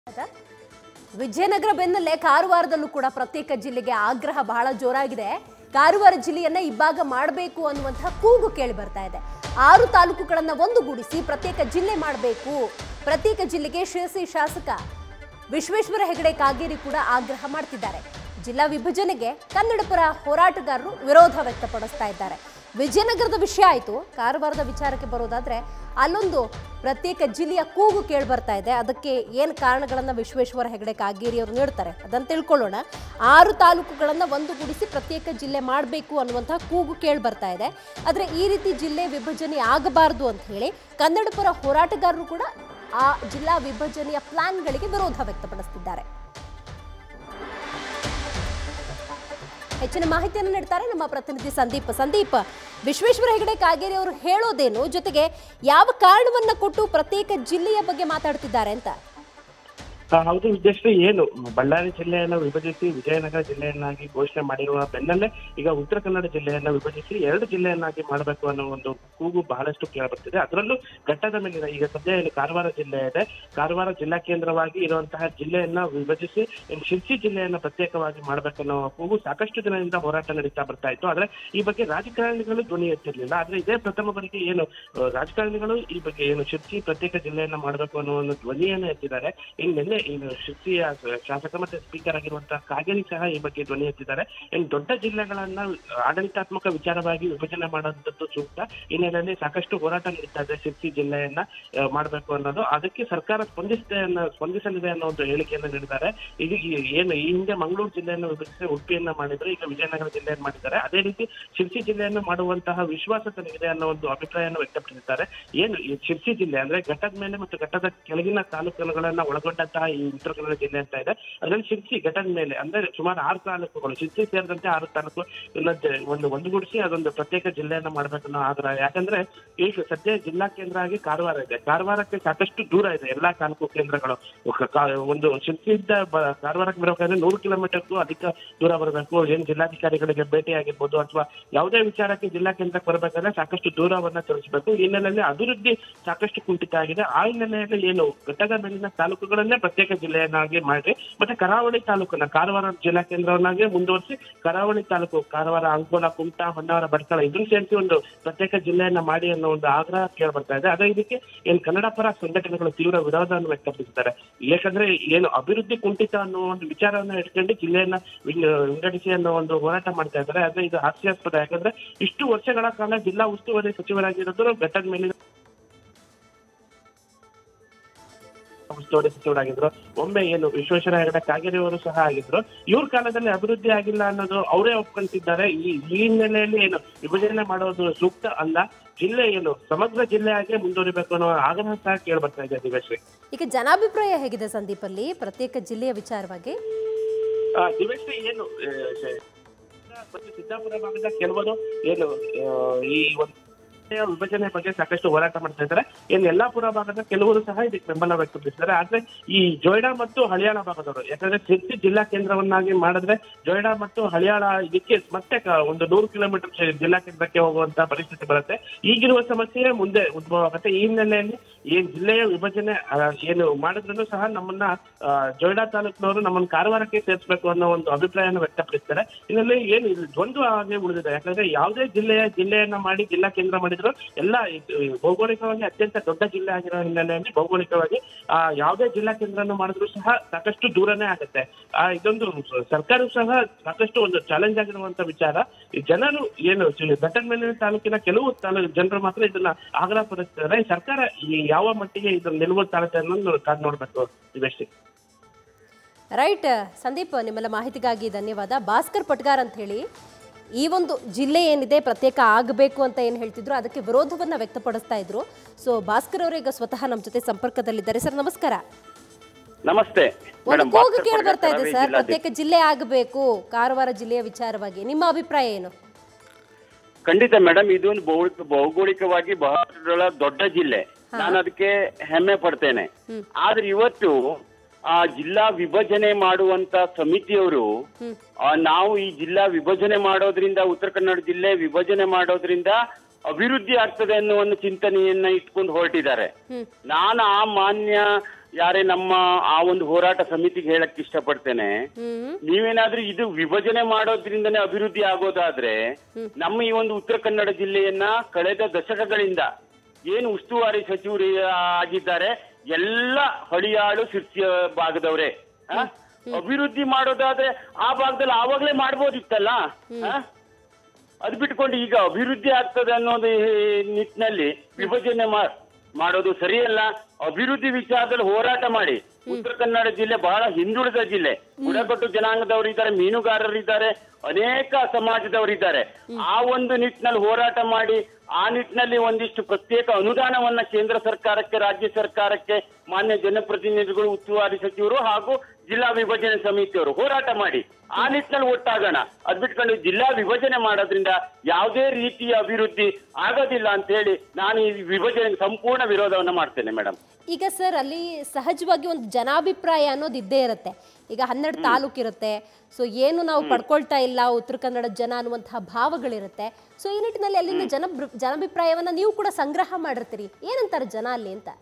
ಆಯ್ತಾ? ವಿಜಯನಗರ ಬೆನ್ನಲ್ಲೇ ಕಾರವಾರದಲ್ಲೂ ಕೂಡ ಪ್ರತ್ಯೇಕ ಜಿಲ್ಲೆಗೆ ಆಗ್ರಹ ಬಹಳ ಜೋರಾಗಿದೆ ಕಾರವಾರ ಜಿಲ್ಲೆಯನ್ನ ಇಬ್ಬಾಗ ಮಾಡಬೇಕು ಅನ್ನುವಂತಹ ಕೂಗು ಕೇಳಿ ಬರ್ತಾ ಇದೆ ಆರು ತಾಲೂಕುಗಳನ್ನ ಒಂದುಗೂಡಿಸಿ ಪ್ರತ್ಯೇಕ ಜಿಲ್ಲೆ ಮಾಡಬೇಕು ಪ್ರತ್ಯೇಕ ಜಿಲ್ಲೆಗೆ ಶಿರಸಿ ಶಾಸಕ ವಿಶ್ವೇಶ್ವರ ಹೆಗಡೆ ಕಾಗೇರಿ ಕೂಡ ಆಗ್ರಹ ಮಾಡ್ತಿದ್ದಾರೆ ಜಿಲ್ಲಾ ವಿಭಜನೆಗೆ ಕನ್ನಡಪರ ಹೋರಾಟಗಾರರು ವಿರೋಧ ವ್ಯಕ್ತಪಡಿಸ್ತಾ ಇದ್ದಾರೆ ವಿಜಯನಗರದ ವಿಷಯ ಆಯಿತು ಕಾರವಾರದ ವಿಚಾರಕ್ಕೆ ಬರೋದಾದ್ರೆ ಅಲ್ಲೊಂದು ಪ್ರತ್ಯೇಕ ಜಿಲ್ಲೆಯ ಕೂಗು ಕೇಳಿ ಬರ್ತಾ ಇದೆ ಅದಕ್ಕೆ ಏನು ಕಾರಣಗಳನ್ನ ವಿಶ್ವೇಶ್ವರ ಹೆಗಡೆ ಕಾಗೇರಿ ಅವರು ನೀಡ್ತಾರೆ ಅದನ್ನು ತಿಳ್ಕೊಳ್ಳೋಣ ಆರು ತಾಲೂಕುಗಳನ್ನ ಒಂದುಗೂಡಿಸಿ ಪ್ರತ್ಯೇಕ ಜಿಲ್ಲೆ ಮಾಡಬೇಕು ಅನ್ನುವಂತಹ ಕೂಗು ಕೇಳಿ ಬರ್ತಾ ಇದೆ ಆದರೆ ಈ ರೀತಿ ಜಿಲ್ಲೆ ವಿಭಜನೆ ಆಗಬಾರದು ಅಂತ ಹೇಳಿ ಕನ್ನಡಪರ ಹೋರಾಟಗಾರರು ಕೂಡ ಆ ಜಿಲ್ಲಾ ವಿಭಜನೆಯ ಪ್ಲಾನ್ಗಳಿಗೆ ವಿರೋಧ ವ್ಯಕ್ತಪಡಿಸುತ್ತಿದ್ದಾರೆ ಹೆಚ್ಚಿನ ಮಾಹಿತಿಯನ್ನು ನೀಡ್ತಾರೆ ನಮ್ಮ ಪ್ರತಿನಿಧಿ ಸಂದೀಪ್ ಸಂದೀಪ್ ವಿಶ್ವೇಶ್ವರ ಹೆಗಡೆ ಕಾಗೇರಿ ಅವರು ಹೇಳೋದೇನು ಜೊತೆಗೆ ಯಾವ ಕಾರಣವನ್ನ ಕೊಟ್ಟು ಪ್ರತ್ಯೇಕ ಜಿಲ್ಲೆಯ ಬಗ್ಗೆ ಮಾತಾಡ್ತಿದ್ದಾರೆ ಅಂತ ಆ, ಹೌದು ವಿದ್ಯಶ್ರೀ ಏನು ಬಳ್ಳಾರಿ ಜಿಲ್ಲೆಯನ್ನ ವಿಭಜಿಸಿ ವಿಜಯನಗರ ಜಿಲ್ಲೆಯನ್ನಾಗಿ ಘೋಷಣೆ ಮಾಡಿರುವ ಬೆನ್ನಲ್ಲೇ ಈಗ ಉತ್ತರ ಕನ್ನಡ ಜಿಲ್ಲೆಯನ್ನ ವಿಭಜಿಸಿ ಎರಡು ಜಿಲ್ಲೆಯನ್ನಾಗಿ ಮಾಡಬೇಕು ಅನ್ನೋ ಒಂದು ಕೂಗು ಬಹಳಷ್ಟು ಕೇಳಬರ್ತಿದೆ ಅದರಲ್ಲೂ ಘಟ್ಟದ ಮೇಲಿನ ಈಗ ಸದ್ಯ ಏನು ಕಾರವಾರ ಜಿಲ್ಲೆ ಇದೆ ಕಾರವಾರ ಜಿಲ್ಲಾ ಕೇಂದ್ರವಾಗಿ ಇರುವಂತಹ ಜಿಲ್ಲೆಯನ್ನ ವಿಭಜಿಸಿ ಇನ್ನು ಶಿರ್ಸಿ ಜಿಲ್ಲೆಯನ್ನ ಪ್ರತ್ಯೇಕವಾಗಿ ಮಾಡಬೇಕನ್ನೋ ಕೂಗು ಸಾಕಷ್ಟು ದಿನದಿಂದ ಹೋರಾಟ ನಡೀತಾ ಬರ್ತಾ ಇತ್ತು ಆದ್ರೆ ಈ ಬಗ್ಗೆ ರಾಜಕಾರಣಿಗಳು ಧ್ವನಿ ಎತ್ತಿರ್ಲಿಲ್ಲ ಆದ್ರೆ ಇದೇ ಪ್ರಥಮ ಬಾರಿಗೆ ಏನು ಆ, ರಾಜಕಾರಣಿಗಳು ಈ ಬಗ್ಗೆ ಏನು ಶಿರ್ಸಿ ಪ್ರತ್ಯೇಕ ಜಿಲ್ಲೆಯನ್ನ ಮಾಡಬೇಕು ಅನ್ನೋ ಒಂದು ಧ್ವನಿಯನ್ನ ಎತ್ತಿದ್ದಾರೆ ಇನ್ನು ನಿನ್ನೆ ಏನು ಶಿರ್ಸಿಯ ಶಾಸಕ ಮತ್ತೆ ಸ್ಪೀಕರ್ ಆಗಿರುವಂತಹ ಕಾಗೇರಿ ಸಹ ಈ ಬಗ್ಗೆ ಧ್ವನಿ ಎತ್ತಿದ್ದಾರೆ ಇನ್ನು ದೊಡ್ಡ ಜಿಲ್ಲೆಗಳನ್ನ ಆಡಳಿತಾತ್ಮಕ ವಿಚಾರವಾಗಿ ವಿಭಜನೆ ಮಾಡುವಂತದ್ದು ಸೂಕ್ತ ಈ ನೆಲೆಯಲ್ಲಿ ಸಾಕಷ್ಟು ಹೋರಾಟ ನಡೀತಾ ಇದೆ ಶಿರ್ಸಿ ಜಿಲ್ಲೆಯನ್ನ ಆ, ಮಾಡ್ಬೇಕು ಅನ್ನೋದು ಅದಕ್ಕೆ ಸರ್ಕಾರ ಸ್ಪಂದಿಸಿದೆ ಅನ್ನೋ ಸ್ಪಂದಿಸಲಿದೆ ಅನ್ನೋ ಒಂದು ಹೇಳಿಕೆಯನ್ನ ನೀಡಿದ್ದಾರೆ ಇದು ಈ- ಏನು ಈ ಹಿಂದೆ ಮಂಗಳೂರು ಜಿಲ್ಲೆಯನ್ನು ವಿಭಜಿಸಿ ಉಡುಪಿಯನ್ನ ಮಾಡಿದ್ರು ಈಗ ವಿಜಯನಗರ ಜಿಲ್ಲೆಯನ್ನು ಮಾಡಿದ್ದಾರೆ ಅದೇ ರೀತಿ ಶಿರ್ಸಿ ಜಿಲ್ಲೆಯನ್ನು ಮಾಡುವಂತಹ ವಿಶ್ವಾಸ ತನಗಿದೆ ಅನ್ನೋ ಒಂದು ಅಭಿಪ್ರಾಯವನ್ನು ವ್ಯಕ್ತಪಡಿಸಿದ್ದಾರೆ ಏನು ಈ ಶಿರ್ಸಿ ಜಿಲ್ಲೆ ಅಂದ್ರೆ ಘಟ್ಟದ ಮೇಲೆ ಮತ್ತು ಘಟ್ಟದ ಕೆಳಗಿನ ತಾಲೂಕುಗಳನ್ನ ಒಳಗೊಂಡಂತಹ ಈ ಉತ್ತರ ಕನ್ನಡ ಜಿಲ್ಲೆ ಅಂತ ಇದೆ ಅದರಲ್ಲಿ ಶಿರ್ಸಿ ಘಟ್ಟದ ಮೇಲೆ ಅಂದ್ರೆ ಸುಮಾರು ಆರು ತಾಲೂಕುಗಳು ಶಿರ್ಸಿ ಸೇರಿದಂತೆ ಆರು ತಾಲೂಕು ಇಲ್ಲದೆ ಒಂದು ಒಂದುಗೂಡಿಸಿ ಅದೊಂದು ಪ್ರತ್ಯೇಕ ಜಿಲ್ಲೆಯನ್ನ ಮಾಡ್ಬೇಕು ಅನ್ನೋ ಆಗ್ರಹ ಯಾಕಂದ್ರೆ ಈಗ ಸದ್ಯ ಜಿಲ್ಲಾ ಕೇಂದ್ರ ಆಗಿ ಕಾರವಾರ ಇದೆ ಕಾರವಾರಕ್ಕೆ ಸಾಕಷ್ಟು ದೂರ ಇದೆ ಎಲ್ಲಾ ತಾಲೂಕು ಕೇಂದ್ರಗಳು ಕ- ಕಾ- ಒಂದು ಶಿರ್ಸಿಯಿಂದ ಬ- ಕಾರವಾರಕ್ಕೆ ಬರಬೇಕಾದ್ರೆ ನೂರು ಕಿಲೋಮೀಟರ್ಗೂ ಅಧಿಕ ದೂರ ಬರಬೇಕು ಏನ್ ಜಿಲ್ಲಾಧಿಕಾರಿಗಳಿಗೆ ಭೇಟಿ ಆಗಿರ್ಬೋದು ಅಥವಾ ಯಾವುದೇ ವಿಚಾರಕ್ಕೆ ಜಿಲ್ಲಾ ಕೇಂದ್ರಕ್ಕೆ ಬರಬೇಕಾದ್ರೆ ಸಾಕಷ್ಟು ದೂರವನ್ನ ತಿಳಿಸಬೇಕು ಈ ಹಿನ್ನೆಲೆಯಲ್ಲಿ ಅಭಿವೃದ್ಧಿ ಸಾಕಷ್ಟು ಕುಂಠಿತ ಆಗಿದೆ ಆ ಹಿನ್ನೆಲೆಯಲ್ಲಿ ಏನು ಘಟ್ಟದ ಮೇಲಿನ ತಾಲೂಕುಗಳನ್ನೇ ಪ್ರತ್ಯೇಕ ಜಿಲ್ಲೆಯನ್ನಾಗಿ ಮಾಡಿ ಮತ್ತೆ ಕರಾವಳಿ ತಾಲೂಕನ್ನ ಕಾರವಾರ ಜಿಲ್ಲಾ ಕೇಂದ್ರವನ್ನಾಗಿ ಮುಂದುವರಿಸಿ ಕರಾವಳಿ ತಾಲೂಕು ಕಾರವಾರ ಅಂಕೋಲ ಕುಮಟಾ ಹೊನ್ನಾವರ ಭಟ್ಕಳ ಇದನ್ನು ಸೇರಿಸಿ ಒಂದು ಪ್ರತ್ಯೇಕ ಜಿಲ್ಲೆಯನ್ನ ಮಾಡಿ ಅನ್ನೋ ಒಂದು ಆಗ್ರಹ ಕೇಳಿ ಬರ್ತಾ ಇದೆ ಅದೇ ಇದಕ್ಕೆ ಏನ್ ಕನ್ನಡ ಪರ ಸಂಘಟನೆಗಳು ತೀವ್ರ ವಿರೋಧವನ್ನು ವ್ಯಕ್ತಪಡಿಸಿದ್ದಾರೆ ಯಾಕಂದ್ರೆ ಏನು ಅಭಿವೃದ್ಧಿ ಕುಂಠಿತ ಅನ್ನೋ ಒಂದು ವಿಚಾರವನ್ನ ಇಟ್ಕೊಂಡು ಜಿಲ್ಲೆಯನ್ನ ವಿಂಗ- ವಿಂಗಡಿಸಿ ಅನ್ನೋ ಒಂದು ಹೋರಾಟ ಮಾಡ್ತಾ ಇದ್ದಾರೆ ಆದ್ರೆ ಇದು ಹಾಸ್ಯಾಸ್ಪದ ಯಾಕಂದ್ರೆ ಇಷ್ಟು ವರ್ಷಗಳ ಕಾಲ ಜಿಲ್ಲಾ ಉಸ್ತುವಾರಿ ಸಚಿವರಾಗಿರೋದು ಘಟ್ಟದ ಮೇಲಿನ ಉಸ್ತುವಾರಿ ಸಚಿವರಾಗಿದ್ರು ಒಮ್ಮೆ ಏನು ವಿಶ್ವೇಶ್ವರ ಹೆಗಡೆ ಕಾಗೇರಿ ಅವರು ಸಹ ಆಗಿದ್ರು ಇವ್ರ ಕಾಲದಲ್ಲಿ ಅಭಿವೃದ್ಧಿ ಆಗಿಲ್ಲ ಅನ್ನೋದು ಅವರೇ ಒಪ್ಕೊಂತಿದ್ದಾರೆ ಈ ಈ ಹಿನ್ನೆಲೆಯಲ್ಲಿ ಏನು ವಿಭಜನೆ ಮಾಡೋದು ಸೂಕ್ತ ಅಲ್ಲ ಜಿಲ್ಲೆ ಏನು ಸಮಗ್ರ ಜಿಲ್ಲೆಯಾಗಿ ಮುಂದುವರಿಬೇಕು ಅನ್ನೋ ಆಗ್ರಹ ಸಹ ಕೇಳಿ ಬರ್ತಾ ಇದೆ ದಿವೇಶ್ರೀ ಈಗ ಜನಾಭಿಪ್ರಾಯ ಹೇಗಿದೆ ಸಂದೀಪ್ ಅಲ್ಲಿ ಪ್ರತ್ಯೇಕ ಜಿಲ್ಲೆಯ ವಿಚಾರವಾಗಿ ಆ, ದಿವೇಶ್ರೀ ಏನು ಆ, ಶ- ಮತ್ತು ಸಿದ್ದಾಪುರ ಭಾಗದ ಕೆಲವರು ಏನು ಆ, ಈ ಒಂದು ವಿಭಜನೆ ಬಗ್ಗೆ ಸಾಕಷ್ಟು ಹೋರಾಟ ಮಾಡ್ತಾ ಇದ್ದಾರೆ ಏನು ಯಲ್ಲಾಪುರ ಭಾಗದ ಕೆಲವರು ಸಹ ಇದಕ್ಕೆ ಬೆಂಬಲ ವ್ಯಕ್ತಪಡಿಸಿದ್ದಾರೆ ಆದ್ರೆ ಈ ಜೊಯ್ಡಾ ಮತ್ತು ಹಳಿಯಾಳ ಭಾಗದವರು ಯಾಕಂದ್ರೆ ಶಿರ್ಸಿ ಜಿಲ್ಲಾ ಕೇಂದ್ರವನ್ನಾಗಿ ಮಾಡಿದ್ರೆ ಜೊಯ್ಡಾ ಮತ್ತು ಹಳಿಯಾಳ ಇದಕ್ಕೆ ಮತ್ತೆ ಕ- ಒಂದು ನೂರು ಕಿಲೋಮೀಟರ್ ಜಿಲ್ಲಾ ಕೇಂದ್ರಕ್ಕೆ ಹೋಗುವಂತ ಪರಿಸ್ಥಿತಿ ಬರುತ್ತೆ ಈಗಿರುವ ಸಮಸ್ಯೆ ಮುಂದೆ ಉದ್ಭವ ಆಗುತ್ತೆ ಈ ಹಿನ್ನೆಲೆಯಲ್ಲಿ ಏನ್ ಜಿಲ್ಲೆಯ ವಿಭಜನೆ ಆ, ಏನು ಮಾಡಿದ್ರು ಸಹ ನಮ್ಮನ್ನ ಆ, ಜೊಯ್ಡಾ ತಾಲೂಕಿನವರು ನಮ್ಮನ್ನ ಕಾರವಾರಕ್ಕೆ ಸೇರಿಸಬೇಕು ಅನ್ನೋ ಒಂದು ಅಭಿಪ್ರಾಯನ ವ್ಯಕ್ತಪಡಿಸ್ತಾರೆ ಇದರಲ್ಲಿ ಏನು ಇದು ದ್ವಂದ್ವ ಆಗಿ ಉಳಿದಿದೆ ಯಾಕಂದ್ರೆ ಯಾವುದೇ ಜಿಲ್ಲೆಯ ಜಿಲ್ಲೆಯನ್ನ ಮಾಡಿ ಜಿಲ್ಲಾ ಕೇಂದ್ರ ಮಾಡಿದ್ರು ಎಲ್ಲ ಇದು ಭೌಗೋಳಿಕವಾಗಿ ಅತ್ಯಂತ ದೊಡ್ಡ ಜಿಲ್ಲೆ ಆಗಿರೋ ಹಿನ್ನೆಲೆಯಲ್ಲಿ ಭೌಗೋಳಿಕವಾಗಿ ಆ ಯಾವುದೇ ಜಿಲ್ಲಾ ಕೇಂದ್ರನ ಮಾಡಿದ್ರು ಸಹ ಸಾಕಷ್ಟು ದೂರನೇ ಆಗುತ್ತೆ ಆ ಇದೊಂದು ಸರ್ಕಾರವು ಸಹ ಸಾಕಷ್ಟು ಒಂದು ಚಾಲೆಂಜ್ ಆಗಿರುವಂತ ವಿಚಾರ ಈ ಜನರು ಏನು ಘಟ್ಟದ ಮೇಲಿನ ತಾಲೂಕಿನ ಕೆಲವು ತಾಲೂ ಜನರು ಮಾತ್ರ ಇದನ್ನ ಆಗ್ರಹ ಪಡಿಸ್ತಾರೆ ಸರ್ಕಾರ ಈ ಯಾವ ಮಟ್ಟಿಗೆ ಇದನ್ನ ನಿಲುವು ತಾಳುತ್ತೆ ಅನ್ನೋದು ಕಾದ್ ನೋಡ್ಬೇಕು ದಿವೇಶಿ ರೈಟ್ ಸಂದೀಪ್ ನಿಮ್ಮೆಲ್ಲ ಮಾಹಿತಿಗಾಗಿ ಧನ್ಯವಾದ ಭಾಸ್ಕರ್ ಪಟ್ಗಾರ್ ಅಂತ ಹೇಳಿ ಈ ಒಂದು ಜಿಲ್ಲೆ ಏನಿದೆ ಪ್ರತ್ಯೇಕ ಆಗಬೇಕು ಅಂತ ಏನು ಹೇಳ್ತಿದ್ರು ಅದಕ್ಕೆ ವಿರೋಧವನ್ನ ವ್ಯಕ್ತಪಡಿಸ್ತಾ ಇದ್ರು ಸೊ ಭಾಸ್ಕರ್ ಅವರು ಈಗ ಸ್ವತಃ ನಮ್ಮ ಜೊತೆ ಸಂಪರ್ಕದಲ್ಲಿದ್ದಾರೆ ಸರ್ ನಮಸ್ಕಾರ ನಮಸ್ತೆ ಒಂದು ಮೇಡಮ್ ಕೂಗು ಭಾಸ್ಕರ್ ಕೇಳಿ ಬರ್ತಾ ಇದೆ ಪಡ್ಗರ್ ಸರ್ ಜಿಲ್ಲಾಧ್ಯಕ್ಷ. ಪ್ರತ್ಯೇಕ ಜಿಲ್ಲೆ ಆಗಬೇಕು ಕಾರವಾರ ಜಿಲ್ಲೆಯ ವಿಚಾರವಾಗಿ ನಿಮ್ಮ ಅಭಿಪ್ರಾಯ ಏನು ಖಂಡಿತ ಮೇಡಮ್ ಇದೊಂದು ಭೌ- ಭೌಗೋಳಿಕವಾಗಿ ಬಹಳ ದೊಡ್ಡ ಜಿಲ್ಲೆ ನಾನು ಅದಕ್ಕೆ ಹೆಮ್ಮೆ ಪಡ್ತೇನೆ ಹ್ಮ್. ಆದ್ರೆ ಇವತ್ತು ಆ ಜಿಲ್ಲಾ ವಿಭಜನೆ ಮಾಡುವಂತ ಸಮಿತಿಯವರು ಹ್ಮ್ ಆ, ನಾವು ಈ ಜಿಲ್ಲಾ ವಿಭಜನೆ ಮಾಡೋದ್ರಿಂದ ಉತ್ತರ ಕನ್ನಡ ಜಿಲ್ಲೆ ವಿಭಜನೆ ಮಾಡೋದ್ರಿಂದ ಅಭಿವೃದ್ಧಿ ಆಗ್ತದೆ ಅನ್ನೋ ಒಂದು ಚಿಂತನೆಯನ್ನ ಇಟ್ಕೊಂಡು ಹೊರಟಿದ್ದಾರೆ ಹ್ಮ್ ನಾನು ಆ ಮಾನ್ಯ ಯಾರೇ ನಮ್ಮ ಆ ಒಂದು ಹೋರಾಟ ಸಮಿತಿಗೆ ಹೇಳಕ್ ಇಷ್ಟಪಡ್ತೇನೆ ಹ್ಮ್ ನೀವೇನಾದ್ರೂ ಇದು ವಿಭಜನೆ ಮಾಡೋದ್ರಿಂದನೇ ಅಭಿವೃದ್ಧಿ ಆಗೋದಾದ್ರೆ ನಮ್ಮ ಈ ಒಂದು ಉತ್ತರ ಕನ್ನಡ ಜಿಲ್ಲೆಯನ್ನ ಕಳೆದ ದಶಕಗಳಿಂದ ಏನು ಉಸ್ತುವಾರಿ ಸಚಿವರು ಆಗಿದ್ದಾರೆ ಎಲ್ಲ ಹಳಿಯಾಳು ಸಿರ್ಸಿಯ ಭಾಗದವರೇ ಆ? ಅಭಿವೃದ್ಧಿ ಮಾಡೋದಾದ್ರೆ ಆ ಭಾಗದಲ್ಲಿ ಆವಾಗ್ಲೇ ಮಾಡ್ಬೋದಿತ್ತಲ್ಲ ಆ? ಅದ್ ಬಿಟ್ಕೊಂಡು ಈಗ ಅಭಿವೃದ್ಧಿ ಆಗ್ತದೆ ಅನ್ನೋದು ಈ ನಿಟ್ಟಿನಲ್ಲಿ ವಿಭಜನೆ ಮಾ- ಮಾಡೋದು ಸರಿಯಲ್ಲ ಅಭಿವೃದ್ಧಿ ವಿಚಾರದಲ್ಲಿ ಹೋರಾಟ ಮಾಡಿ ಉತ್ತರ ಕನ್ನಡ ಜಿಲ್ಲೆ ಬಹಳ ಹಿಂದುಳಿದ ಜಿಲ್ಲೆ ಬುಡಕಟ್ಟು ಜನಾಂಗದವರು ಇದ್ದಾರೆ ಮೀನುಗಾರರಿದ್ದಾರೆ ಅನೇಕ ಸಮಾಜದವರಿದ್ದಾರೆ ಆ ಒಂದು ನಿಟ್ಟಿನಲ್ಲಿ ಹೋರಾಟ ಮಾಡಿ ಆ ನಿಟ್ಟಿನಲ್ಲಿ ಒಂದಿಷ್ಟು ಪ್ರತ್ಯೇಕ ಅನುದಾನವನ್ನ ಕೇಂದ್ರ ಸರ್ಕಾರಕ್ಕೆ ರಾಜ್ಯ ಸರ್ಕಾರಕ್ಕೆ ಮಾನ್ಯ ಜನಪ್ರತಿನಿಧಿಗಳು ಉಸ್ತುವಾರಿ ಸಚಿವರು ಹಾಗೂ ಜಿಲ್ಲಾ ವಿಭಜನೆ ಸಮಿತಿಯವರು ಹೋರಾಟ ಮಾಡಿ ಆ ನಿಟ್ಟಿನಲ್ಲಿ ಒಟ್ಟಾಗೋಣ ಅದ್ ಬಿಟ್ಕೊಂಡು ಜಿಲ್ಲಾ ವಿಭಜನೆ ಮಾಡೋದ್ರಿಂದ ಯಾವುದೇ ರೀತಿಯ ಅಭಿವೃದ್ಧಿ ಆಗೋದಿಲ್ಲ ಅಂತ ಹೇಳಿ ನಾನು ಈ ವಿಭಜನೆಗೆ ಸಂಪೂರ್ಣ ವಿರೋಧವನ್ನ ಮಾಡ್ತೇನೆ ಮೇಡಮ್ ಈಗ ಸರ್ ಅಲ್ಲಿ ಸಹಜವಾಗಿ ಒಂದು ಜನಾಭಿಪ್ರಾಯ ಅನ್ನೋದು ಇದ್ದೇ ಇರುತ್ತೆ ಈಗ ಹನ್ನೆರಡು ತಾಲೂಕು ಇರುತ್ತೆ ಸೊ ಏನು ನಾವು ಪಡ್ಕೊಳ್ತಾ ಇಲ್ಲ ಉತ್ತರ ಕನ್ನಡ ಜನ ಅನ್ನುವಂತಹ ಭಾವಗಳಿರುತ್ತೆ ಸೊ ಈ ನಿಟ್ಟಿನಲ್ಲಿ ಅಲ್ಲಿಂದ ಜನ ಜನಾಭಿಪ್ರಾಯವನ್ನ ನೀವು ಕೂಡ ಸಂಗ್ರಹ ಮಾಡಿರ್ತೀರಿ ಏನಂತಾರೆ ಜನ ಅಲ್ಲಿ ಅಂತ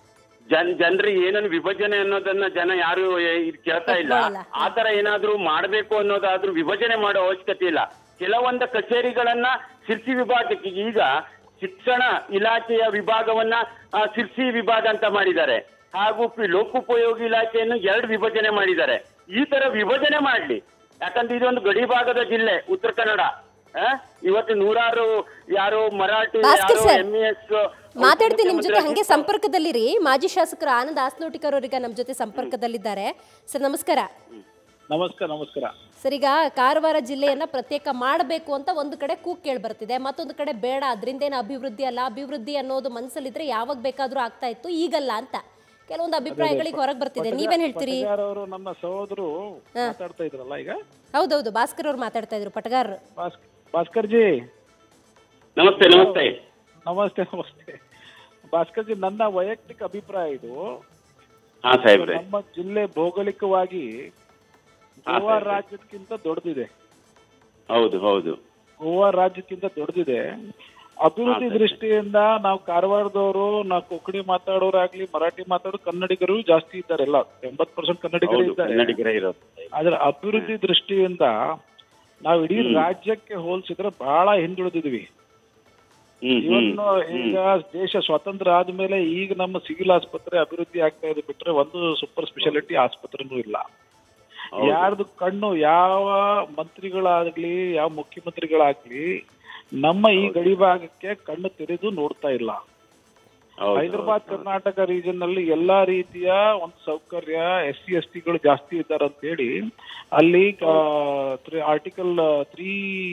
ಜನ್ ಜನರಿಗೆ ಏನನ್ನು ವಿಭಜನೆ ಅನ್ನೋದನ್ನ ಜನ ಯಾರು ಏ- ಇದ್ ಕೇಳ್ತಾ ಇಲ್ಲ ಒಪ್ಕೊಳ್ಳಲ್ಲ. ಆ ತರ ಏನಾದ್ರೂ ಮಾಡ್ಬೇಕು ಅನ್ನೋದಾದ್ರೂ ವಿಭಜನೆ ಮಾಡೋ ಅವಶ್ಯಕತೆ ಇಲ್ಲ ಕೆಲವೊಂದು ಕಚೇರಿಗಳನ್ನ ಸಿರ್ಸಿ ವಿಭಾಗಕ್ಕೆ ಈಗ ಶಿಕ್ಷಣ ಇಲಾಖೆಯ ವಿಭಾಗವನ್ನ ಆ, ಸಿರ್ಸಿ ವಿಭಾಗ ಅಂತ ಮಾಡಿದ್ದಾರೆ ಹಾಗೂ ಪಿ- ಲೋಕೋಪಯೋಗಿ ಇಲಾಖೆಯನ್ನು ಎರಡು ವಿಭಜನೆ ಮಾಡಿದ್ದಾರೆ ಈ ತರ ವಿಭಜನೆ ಮಾಡ್ಲಿ ಯಾಕಂದ್ರೆ ಇದೊಂದು ಗಡಿ ಭಾಗದ ಜಿಲ್ಲೆ ಉತ್ತರ ಕನ್ನಡ ಆ? ಇವತ್ತು ನೂರಾರು ಯಾರು ಮರಾಠಿ ಭಾಸ್ಕರ್ ಯಾರು ಸರ್, ಎಂ ಎಸ್ ಮಾತಾಡ್ತೀನಿ ನಿಮ್ ಜೊತೆ ಹಂಗೆ ಸಂಪರ್ಕದಲ್ಲಿರಿ ಮಾಜಿ ಶಾಸಕರು ಆನಂದ್ ಆಸ್ನೋಟಿಕರ್ ಅವರೀಗ ನಮ್ಮ ಜೊತೆ ಸಂಪರ್ಕದಲ್ಲಿದ್ದಾರೆ ಸರ್ ನಮಸ್ಕಾರ ನಮಸ್ಕಾರ ನಮಸ್ಕಾರ ಸರ್ ಈಗ ಕಾರವಾರ ಜಿಲ್ಲೆಯನ್ನ ಪ್ರತ್ಯೇಕ ಮಾಡಬೇಕು ಅಂತ ಒಂದು ಕಡೆ ಕೂಗ್ ಕೇಳಿ ಬರ್ತಿದೆ ಮತ್ತೊಂದು ಕಡೆ ಬೇಡ ಅದರಿಂದೇನು ಅಭಿವೃದ್ಧಿ ಅಲ್ಲ ಅಭಿವೃದ್ಧಿ ಅನ್ನೋದು ಮನಸ್ಸಲ್ಲಿದ್ರೆ ಯಾವಾಗ ಬೇಕಾದ್ರೂ ಆಗ್ತಾ ಇತ್ತು ಈಗಲ್ಲ ಅಂತ ಕೆಲವೊಂದು ಅಭಿಪ್ರಾಯಗಳಿಗೆ ಹೊರಗೆ ಬರ್ತಿದೆ ನೀವೇನ್ ಹೇಳ್ತೀರಿ ಪಟಗಾರ್ ಅವರು ನಮ್ಮ ಸಹೋದರು ಮಾತಾಡ್ತಾ ಇದ್ರಲ್ಲ ಈಗ ಹೌದೌದು ಭಾಸ್ಕರ್ ಅವ್ರು ಮಾತಾಡ್ತಾ ಇದ್ರು ಪಟಗಾರರು ಭಾಸ್ ಭಾಸ್ಕರ್ ಜಿ ನಮಸ್ತೆ ನಮಸ್ತೆ ನಮಸ್ತೆ ನಮಸ್ತೆ ಭಾಸ್ಕರ್ ಜಿ ನನ್ನ ವೈಯಕ್ತಿಕ ಅಭಿಪ್ರಾಯ ಇದು ಹಾ ಸಾಹೇಬ್ರೆ ನಮ್ಮ ಜಿಲ್ಲೆ ಭೌಗೋಳಿಕವಾಗಿ ಗೋವಾ ರಾಜ್ಯಕ್ಕಿಂತ ದೊಡ್ಡದಿದೆ ಹೌದು ಹೌದು ಗೋವಾ ರಾಜ್ಯಕ್ಕಿಂತ ದೊಡ್ಡದಿದೆ ಅಭಿವೃದ್ಧಿ ದೃಷ್ಟಿಯಿಂದ ನಾವು ಕಾರವಾರದವರು ನಾವು ಕೊಕ್ಕಣಿ ಮಾತಾಡೋರಾಗ್ಲಿ ಮರಾಠಿ ಮಾತಾಡೋ ಕನ್ನಡಿಗರು ಜಾಸ್ತಿ ಇದ್ದಾರೆ ಎಲ್ಲ ಎಂಬತ್ ಪರ್ಸೆಂಟ್ ಕನ್ನಡಿಗರು ಹೌದು ಇದ್ದಾರೆ ಕನ್ನಡಿಗರೇ ಇರೋದು ಆದ್ರೆ ಅಭಿವೃದ್ಧಿ ದೃಷ್ಟಿಯಿಂದ ನಾವು ಇಡೀ ರಾಜ್ಯಕ್ಕೆ ಹೋಲಿಸಿದ್ರೆ ಬಹಳ ಹಿಂದುಳಿದಿದ್ವಿ ಹ್ಮ್ ಹ್ಮ್ ಇವತ್ತು ಈಗ ದೇಶ ಸ್ವಾತಂತ್ರ್ಯ ಆದ್ಮೇಲೆ ಈಗ ನಮ್ಮ ಸಿವಿಲ್ ಆಸ್ಪತ್ರೆ ಅಭಿವೃದ್ಧಿ ಆಗ್ತಾ ಇದೆ ಬಿಟ್ರೆ ಒಂದು ಸೂಪರ್ ಸ್ಪೆಷಾಲಿಟಿ ಆಸ್ಪತ್ರೆನೂ ಇಲ್ಲ ಯಾರ್ದು ಕಣ್ಣು ಯಾವ ಮಂತ್ರಿಗಳಾಗ್ಲಿ ಯಾವ ಮುಖ್ಯಮಂತ್ರಿಗಳಾಗ್ಲಿ ನಮ್ಮ ಈ ಗಡಿ ಭಾಗಕ್ಕೆ ಕಣ್ಣು ತೆರೆದು ನೋಡ್ತಾ ಇಲ್ಲ ಹೌದು, ಹೈದರಾಬಾದ್ ಕರ್ನಾಟಕ ರೀಜನ್ ನಲ್ಲಿ ಎಲ್ಲಾ ರೀತಿಯ ಒಂದು ಸೌಕರ್ಯ ಎಸ್ ಸಿ ಎಸ್ ಟಿಗಳು ಜಾಸ್ತಿ ಇದ್ದಾರೆ ಅಂತ ಹೇಳಿ ಅಲ್ಲಿ ಆರ್ಟಿಕಲ್ ತ್ರೀ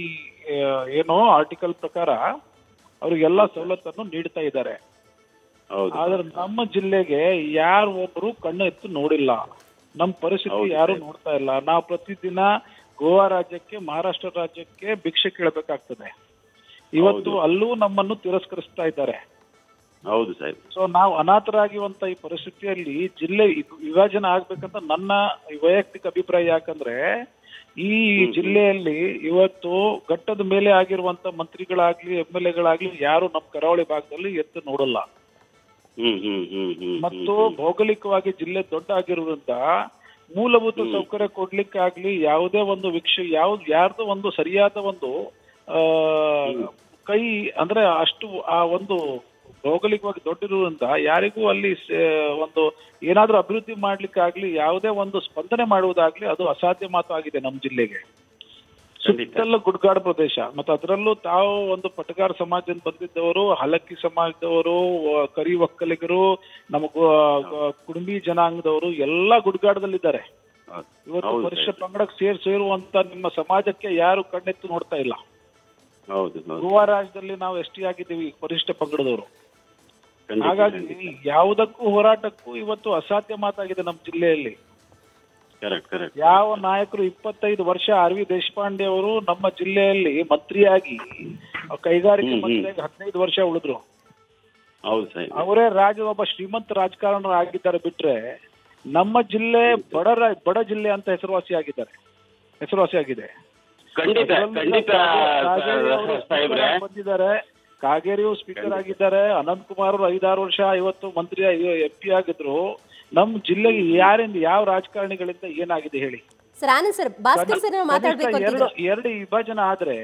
ಏನೋ ಆರ್ಟಿಕಲ್ ಪ್ರಕಾರ ಅವ್ರಿಗೆಲ್ಲ ಸವಲತ್ತನ್ನು ನೀಡ್ತಾ ಇದ್ದಾರೆ ಹೌದು ಆದ್ರೆ ನಮ್ಮ ಜಿಲ್ಲೆಗೆ ಯಾರು ಒಬ್ರು ಕಣ್ಣು ಎತ್ತು ನೋಡಿಲ್ಲ ನಮ್ಮ ಪರಿಸ್ಥಿತಿ ಯಾರು ನೋಡ್ತಾ ಇಲ್ಲ ನಾವು ಪ್ರತಿದಿನ ಗೋವಾ ರಾಜ್ಯಕ್ಕೆ ಮಹಾರಾಷ್ಟ್ರ ರಾಜ್ಯಕ್ಕೆ ಭಿಕ್ಷೆ ಕೇಳಬೇಕಾಗ್ತದೆ ಇವತ್ತು ಅಲ್ಲೂ ನಮ್ಮನ್ನು ತಿರಸ್ಕರಿಸ್ತಾ ಇದ್ದಾರೆ ಹೌದು ಸಾಹೇಬ್ ಸೊ ನಾವು ಅನಾಥರಾಗಿರುವಂತ ಈ ಪರಿಸ್ಥಿತಿಯಲ್ಲಿ ಜಿಲ್ಲೆ ವಿ- ವಿಭಜನೆ ಆಗ್ಬೇಕಂತ ನನ್ನ ವೈಯಕ್ತಿಕ ಅಭಿಪ್ರಾಯ ಯಾಕಂದ್ರೆ ಈ ಜಿಲ್ಲೆಯಲ್ಲಿ ಇವತ್ತು ಘಟ್ಟದ ಮೇಲೆ ಆಗಿರುವಂತ ಮಂತ್ರಿಗಳಾಗ್ಲಿ ಎಂ ಎಲ್ ಎಗಳಾಗ್ಲಿ ಯಾರು ನಮ್ಮ ಕರಾವಳಿ ಭಾಗದಲ್ಲಿ ಎತ್ತು ನೋಡಲ್ಲ ಹ್ಮ್ ಹ್ಮ್ ಹ್ಮ್ ಹ್ಮ್ ಮತ್ತು ಭೌಗೋಳಿಕವಾಗಿ ಜಿಲ್ಲೆ ದೊಡ್ಡ ಆಗಿರುವುದರಿಂದ ಮೂಲಭೂತ ಸೌಕರ್ಯ ಕೊಡ್ಲಿಕ್ಕಾಗ್ಲಿ ಯಾವುದೇ ಒಂದು ವೀಕ್ಷ ಯಾವ್ದು ಯಾರ್ದು ಒಂದು ಸರಿಯಾದ ಒಂದು ಆ ಕೈ ಅಂದ್ರೆ ಅಷ್ಟು ಆ ಒಂದು ಭೌಗೋಳಿಕವಾಗಿ ದೊಡ್ಡಿರುವುದರಿಂದ ಯಾರಿಗೂ ಅಲ್ಲಿ ಸ- ಒಂದು ಏನಾದ್ರೂ ಅಭಿವೃದ್ಧಿ ಮಾಡ್ಲಿಕ್ಕಾಗ್ಲಿ ಯಾವುದೇ ಒಂದು ಸ್ಪಂದನೆ ಮಾಡುವುದಾಗ್ಲಿ ಅದು ಅಸಾಧ್ಯ ಮಾತು ಆಗಿದೆ ನಮ್ಮ ಜಿಲ್ಲೆಗೆ ಸುತ್ತಲ ಗುಡ್ಗಾಡು ಪ್ರದೇಶ ಮತ್ತೆ ಅದರಲ್ಲೂ ತಾವು ಒಂದು ಪಟಗಾರ ಸಮಾಜದಿಂದ ಬಂದಿದ್ದವರು ಹಲಕ್ಕಿ ಸಮಾಜದವರು ವ- ಕರಿ ಒಕ್ಕಲಿಗರು ನಮ್ಮ ಗು- ಗ- ಕುಡುಂಬಿ ಜನಾಂಗದವರು ಎಲ್ಲಾ ಗುಡ್ಗಾಡದಲ್ಲಿದ್ದಾರೆ ಹೌದು. ಇವತ್ತು ಹೌದು ಪರಿಷತ್ ಪಂಗಡಕ್ಕೆ ಸೇರ್ ಸೇರುವಂತ ನಿಮ್ಮ ಸಮಾಜಕ್ಕೆ ಯಾರು ಕಣ್ಣೆತ್ತು ನೋಡ್ತಾ ಇಲ್ಲ ಹೌದು ಹೌದು ಗೋವಾ ರಾಜ್ಯದಲ್ಲಿ ನಾವು ಎಸ್ ಟಿ ಆಗಿದ್ದೀವಿ ಪರಿಷ್ಠ ಪಂಗಡದವರು ಖಂಡಿತ, ಹಾಗಾಗಿ ಖಂಡಿತ. ಯಾವುದಕ್ಕೂ ಹೋರಾಟಕ್ಕೂ ಇವತ್ತು ಅಸಾಧ್ಯ ಮಾತಾಗಿದೆ ನಮ್ಮ ಜಿಲ್ಲೆಯಲ್ಲಿ ಕರೆಕ್ಟ್ ಕರೆಕ್ಟ್ ಯಾವ ನಾಯಕರು ಇಪ್ಪತ್ತೈದು ವರ್ಷ ಆರ್ ವಿ ದೇಶಪಾಂಡೆ ಅವರು ನಮ್ಮ ಜಿಲ್ಲೆಯಲ್ಲಿ ಮಂತ್ರಿಯಾಗಿ ಕೈಗಾರಿಕೆ ಮಂತ್ರಿಯಾಗಿ ಹದಿನೈದು ವರ್ಷ ಉಳಿದ್ರು ಹೌದು ಸಾಹೇಬ್ ಅವರೇ ರಾಜ್ಯ ಒಬ್ಬ ಶ್ರೀಮಂತ ರಾಜಕಾರಣ ಆಗಿದ್ದಾರೆ ಬಿಟ್ರೆ ನಮ್ಮ ಜಿಲ್ಲೆ ಬಡ ರಾ- ಬಡ ಜಿಲ್ಲೆ ಅಂತ ಹೆಸರುವಾಸಿ ಆಗಿದ್ದಾರೆ ಹೆಸರುವಾಸಿ ಆಗಿದೆ ಖಂಡಿತ ಅದರಲ್ಲೂ ಖಂಡಿತ ಕಾಗೇರಿ ಅವರು ಸಾಹೇಬ್ರೆ ಸ್ಪೀಕರ್ ಆಗಿ ಬಂದಿದ್ದಾರೆ ಕಾಗೇರಿಯು ಸ್ಪೀಕರ್ ಆಗಿದ್ದಾರೆ ಅನಂತ್ ಕುಮಾರ್ ಅವರು ಐದಾರು ವರ್ಷ ಇವತ್ತು ಮಂತ್ರಿ ಎಂ ಪಿ ಆಗಿದ್ರು ನಮ್ಮ ಜಿಲ್ಲೆಗೆ ಯಾರಿಂದ ಯಾವ ರಾಜಕಾರಣಿಗಳಿಂದ ಏನಾಗಿದೆ ಹೇಳಿ sir Anand sir Bhaskar sir ಮಾತಾಡ್ಬೇಕು ಕನಿಷ್ಠ ಎರಡು ಅಂತಿದ್ರು ಎರಡು ವಿಭಜನೆ ಆದ್ರೆ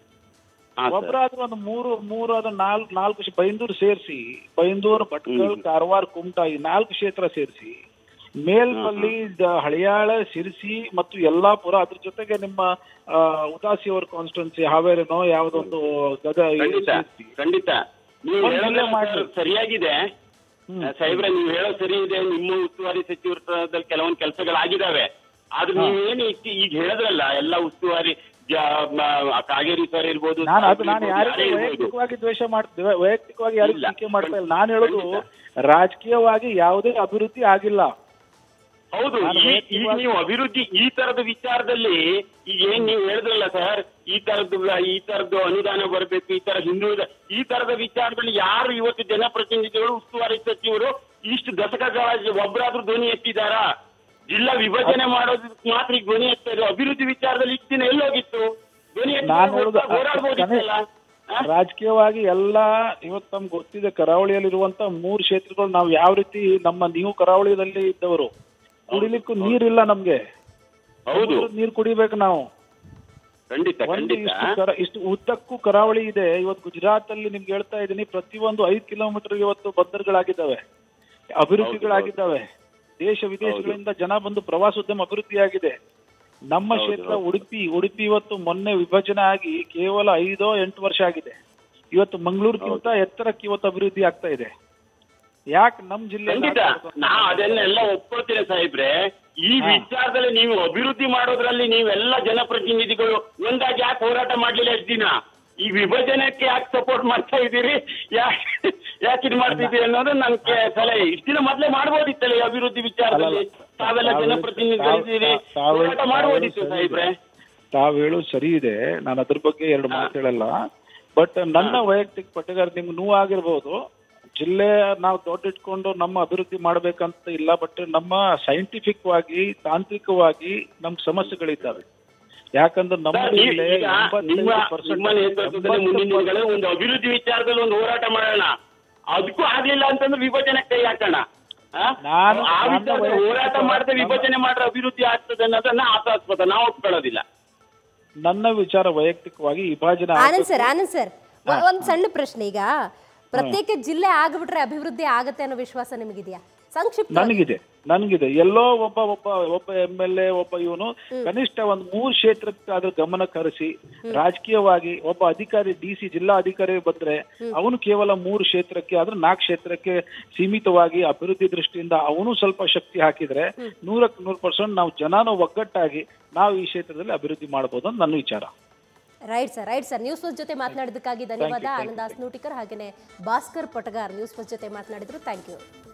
ಹಾ, ಸರ್. ಒಬ್ಬರಾದ್ರೂ ಒಂದು ಮೂರು ಮೂರು ಅದು ನಾಲ್ಕು ನಾಲ್ಕು ಕ್ಷೇ- ಬೈಂದೂರು ಸೇರಿಸಿ ಬೈಂದೂರು ಭಟ್ಕಳ ಕಾರವಾರ ಕುಮಟಾ ಈ ನಾಲ್ಕು ಕ್ಷೇತ್ರ ಸೇರಿಸಿ ಮೇಲ್ಪಲ್ಲಿ ದ- ಹಳಿಯಾಳ ಸಿರಿಸಿ ಮತ್ತು ಯಲ್ಲಾಪುರ ಅದ್ರ ಜೊತೆಗೆ ನಿಮ್ಮ ಆ, ಉದಾಸಿ ಅವ್ರ ಕಾನ್ಸ್ಟಿಟ್ಯೂನ್ಸಿ ಹಾವೇರಿನೋ ಯಾವ್ದೊಂದು ಗದ ಖಂಡಿತ ಸೇರ್ಸಿ. ಖಂಡಿತ ನೀವು ಒಂದು ಹೇಳೋದೆಲ್ಲ ಜಿಲ್ಲೆ ಮಾಡ್ಲಿ. ಸರಿಯಾಗಿದೆ ಸಾಹೇಬ್ರೆ ನೀವು ಹೇಳೋ ಸರಿ ಇದೆ ನಿಮ್ಮ ಉಸ್ತುವಾರಿ ಸಚಿವರದಲ್ಲಿ ಕೆಲವೊಂದು ಕೆಲಸಗಳಾಗಿದ್ದಾವೆ ಆದ್ರೆ ನೀವೇನು ಇಷ್ಟ್- ಈಗ ಹೇಳಿದ್ರಲ್ಲ ಎಲ್ಲ ಉಸ್ತುವಾರಿ ಜ- ಮ- ಕಾಗೇರಿ ಸರ್ ಇರ್ಬೋದು ನಾನು ಅದು ನಾನು ಇರ್ಬೋದು, ಯಾರಿಗೂ ಯಾರೇ ಇರ್ಬೋದು. ವೈಯಕ್ತಿಕವಾಗಿ ದ್ವೇಷ ಮಾಡ್ತೇವೆ ವೈಯಕ್ತಿಕವಾಗಿ ಯಾರಿಗೂ ಇಲ್ಲ. ಟೀಕೆ ಮಾಡ್ತಾ ಇಲ್ಲ ನಾನು ಹೇಳೋದು ರಾಜಕೀಯವಾಗಿ ಯಾವುದೇ ಅಭಿವೃದ್ಧಿ ಆಗಿಲ್ಲ ಹೌದು ನಾನು ಈ- ಈಗ ವೈಯಕ್ತಿಕವಾಗಿ- ನೀವು ಅಭಿವೃದ್ಧಿ ಈ ತರದ ವಿಚಾರದಲ್ಲಿ ಈಗ ಏನ್ ನೀವು ಹೇಳಿದ್ರಲ್ಲ ಸರ್ ಈ ತರದ್ದು ಈ ತರದ್ದು ಅನುದಾನ ಬರಬೇಕು ಈ ತರ ಹಿಂದುಳಿದ ಈ ತರದ ವಿಚಾರದಲ್ಲಿ ಯಾರು ಇವತ್ತು ಜನಪ್ರತಿನಿಧಿಗಳು ಉಸ್ತುವಾರಿ ಸಚಿವರು ಇಷ್ಟು ದಶಕಗಳ ಒಬ್ಬರಾದ್ರೂ ಧ್ವನಿ ಎತ್ತಿದಾರಾ ಜಿಲ್ಲಾ ವಿಭಜನೆ ಮಾಡೋದಕ್ಕೆ ಮಾತ್ರ ಈಗ ಧ್ವನಿ ಎತ್ತಾ ಇದ್ರು ಅಭಿವೃದ್ಧಿ ವಿಚಾರದಲ್ಲಿ ಇಷ್ಟು ದಿನ ಎಲ್ಲೋಗಿತ್ತು ಧ್ವನಿ ನಾನು ಹೇಳೋದು ಎತ್ತಿ ಹೋರಾಡ್ಬೋದಿತ್ತಲ್ಲ ಆ? ರಾಜಕೀಯವಾಗಿ ಎಲ್ಲ ಇವತ್ತು ನಮ್ಗೆ ಗೊತ್ತಿದೆ ಕರಾವಳಿಯಲ್ಲಿರುವಂತ ಮೂರು ಕ್ಷೇತ್ರಗಳು ನಾವು ಯಾವ ರೀತಿ ನಮ್ಮ ನೀವು ಕರಾವಳಿಯಲ್ಲಿ ಇದ್ದವರು ಕುಡಿಲಿಕ್ಕೂ ನೀರಿಲ್ಲ ನಮ್ಗೆ ಹೌದು ಸಮುದ್ರದ ನೀರು ಕುಡಿಬೇಕು ನಾವು ಖಂಡಿತ ಒಂದು ಖಂಡಿತ ಇಷ್ಟು ಕರ ಇಷ್ಟು ಉದ್ದಕ್ಕೂ ಕರಾವಳಿ ಇದೆ ಇವತ್ತು ಗುಜರಾತ್ ಅಲ್ಲಿ ನಿಮ್ಗೆ ಹೇಳ್ತಾ ಇದ್ದೀನಿ ಪ್ರತಿಯೊಂದು ಐದು ಕಿಲೋಮೀಟರ್ ಇವತ್ತು ಬಂದರುಗಳಾಗಿದ್ದಾವೆ ಅಭಿವೃದ್ಧಿಗಳಾಗಿದ್ದಾವೆ ದೇಶ ವಿದೇಶಗಳಿಂದ ಜನ ಬಂದು ಪ್ರವಾಸೋದ್ಯಮ ಅಭಿವೃದ್ಧಿಯಾಗಿದೆ ನಮ್ಮ ಕ್ಷೇತ್ರ ಉಡುಪಿ ಉಡುಪಿ ಇವತ್ತು ಮೊನ್ನೆ ವಿಭಜನೆ ಆಗಿ ಕೇವಲ ಐದೋ ಎಂಟು ವರ್ಷ ಆಗಿದೆ ಇವತ್ತು ಮಂಗಳೂರಿಗಿಂತ ಎತ್ತರಕ್ಕೆ ಇವತ್ತು ಅಭಿವೃದ್ಧಿ ಆಗ್ತಾ ಇದೆ ಯಾಕೆ ನಮ್ಮ ಜಿಲ್ಲೆ ಖಂಡಿತ ನಾ ಅದನ್ನೆಲ್ಲ ಒಪ್ಕೊಳ್ತೀನಿ ಸಾಹೇಬ್ರೆ ಈ ವಿಚಾರದಲ್ಲಿ ನೀವು ಅಭಿವೃದ್ಧಿ ಮಾಡೋದ್ರಲ್ಲಿ ನೀವೆಲ್ಲ ಜನಪ್ರತಿನಿಧಿಗಳು ಒಂದಾಗಿ ಯಾಕೆ ಹೋರಾಟ ಮಾಡ್ಲಿಲ್ಲ ಎಷ್ಟು ದಿನ ಈ ವಿಭಜನೆಗೆ ಯಾಕೆ ಸಪೋರ್ಟ್ ಮಾಡ್ತಾ ಇದ್ದೀರಿ ಯಾಕೆ ಯಾಕೆ ಇದು ಮಾಡ್ತಿದ್ದೀರಿ ಅನ್ನೋದು ನನ್ ಕೆ- ಸಲಹೆ ಇಷ್ಟು ದಿನ ಮೊದ್ಲೇ ಮಾಡ್ಬೋದಿತ್ತಲ್ಲ ಈ ಅಭಿವೃದ್ಧಿ ವಿಚಾರದಲ್ಲಿ ತಾವೆಲ್ಲ ತಾವು- ಜನಪ್ರತಿನಿಧಿಗಳಿದ್ದೀರಿ ತಾವು- ತಾವು- ಹೋರಾಟ ಮಾಡ್ಬೋದಿತ್ತು ತಾವು ಸಾಹೇಬ್ರೆ ತಾವು ಹೇಳೋದು ಸರಿ ಇದೆ ನಾನು ಅದ್ರ ಬಗ್ಗೆ ಎರಡು ಮಾತು ಹೇಳಲ್ಲ ಬಟ್ ನನ್ನ ವೈಯಕ್ತಿಕ ಪಟ್ಟಿಗಾರ ನಿಮ್ಗೆ ನೋವು ಆಗಿರ್ಬೋದು ಜಿಲ್ಲೆ ನಾವು ದೊಡ್ಡ ಇಟ್ಕೊಂಡು ನಮ್ಮ ಅಭಿವೃದ್ಧಿ ಮಾಡ್ಬೇಕಂತ ಇಲ್ಲ ಬಟ್ ನಮ್ಮ ಸೈಂಟಿಫಿಕ್ ವಾಗಿ ತಾಂತ್ರಿಕವಾಗಿ ನಮ್ ಸಮಸ್ಯೆಗಳಿದ್ದಾವೆ ಯಾಕಂದ್ರೆ ನಮ್ಮ ಸರ್, ನೀವು ಜಿಲ್ಲೆ ಈಗ ನಿಮ್ಮ ನಿಮ್ಮ ನೇತೃತ್ವದಲ್ಲಿ ಮುಂದಿನ ದಿನಗಳಲ್ಲಿ ಒಂದು ಅಭಿವೃದ್ಧಿ ವಿಚಾರದಲ್ಲಿ ಒಂದು ಹೋರಾಟ ಮಾಡೋಣ ಅದಕ್ಕೂ ಆಗ್ಲಿಲ್ಲ ಅಂತಂದ್ರೆ ವಿಭಜನೆ ಕೈ ಹಾಕೋಣ ಆ? ನಾನು- ಆ ನನ್ನ ವಿಚಾರದಲ್ಲಿ ವೈಯಕ್ತಿಕ ಹೋರಾಟ ಮಾಡದೆ ನಮ್ಮ- ವಿಭಜನೆ ಮಾಡ್ರೆ ಅಭಿವೃದ್ಧಿ ಆಗ್ತದೆ ಅನ್ನೋದನ್ನ ಆತಾಸ್ಪದ ನಾವು ಒಪ್ಕೊಳ್ಳೋದಿಲ್ಲ ನನ್ನ ವಿಚಾರ ವೈಯಕ್ತಿಕವಾಗಿ ವಿಭಾಜನೆ ಆನಂದ್ ಸರ್ ಆನಂದ್ ಸರ್ ಒ- ಒಂದ್ ಸಣ್ಣ ಪ್ರಶ್ನೆ ಈಗ ಪ್ರತ್ಯೇಕ ಜಿಲ್ಲೆ ಆಗ್ಬಿಟ್ರೆ ಅಭಿವೃದ್ಧಿ ಆಗತ್ತೆ ಅನ್ನೋ ವಿಶ್ವಾಸ ನಿಮಗಿದೆಯಾ ಸಂಕ್ಷಿಪ್ತ ನನಗಿದೆ ನನಗಿದೆ ಎಲ್ಲೋ ಒಬ್ಬ ಒಬ್ಬ ಒಬ್ಬ ಎಂ ಎಲ್ ಎ ಒಬ್ಬ ಇವನು ಕನಿಷ್ಠ ಒಂದು ಮೂರು ಕ್ಷೇತ್ರಕ್ಕಾದ್ರೂ ಗಮನ ಕರೆಸಿ ರಾಜಕೀಯವಾಗಿ ಒಬ್ಬ ಅಧಿಕಾರಿ ಡಿ ಸಿ ಜಿಲ್ಲಾ ಅಧಿಕಾರಿ ಬಂದ್ರೆ ಅವನು ಕೇವಲ ಮೂರು ಕ್ಷೇತ್ರಕ್ಕೆ ಆದ್ರೆ ನಾಲ್ಕು ಕ್ಷೇತ್ರಕ್ಕೆ ಸೀಮಿತವಾಗಿ ಅಭಿವೃದ್ಧಿ ದೃಷ್ಟಿಯಿಂದ ಅವನು ಸ್ವಲ್ಪ ಶಕ್ತಿ ಹಾಕಿದ್ರೆ ನೂರಕ್ಕೆ ನೂರು ಪರ್ಸೆಂಟ್ ನಾವು ಜನನ ಒಗ್ಗಟ್ಟಾಗಿ ನಾವು ಈ ಕ್ಷೇತ್ರದಲ್ಲಿ ಅಭಿವೃದ್ಧಿ ಮಾಡಬಹುದು ಅಂತ ನನ್ನ ವಿಚಾರ right sir right sir News First ಜೊತೆ ಮಾತನಾಡಿದ್ದಕ್ಕಾಗಿ ಧನ್ಯವಾದ ಆನಂದ್ ಆಸ್ನೂಟಿಕರ್ ಹಾಗೇನೆ ಭಾಸ್ಕರ್ ಪಟಗಾರ್ ನ್ಯೂಸ್ ಫಸ್ಟ್ ಜೊತೆ ಮಾತನಾಡಿದ್ರು ಥ್ಯಾಂಕ್ ಯು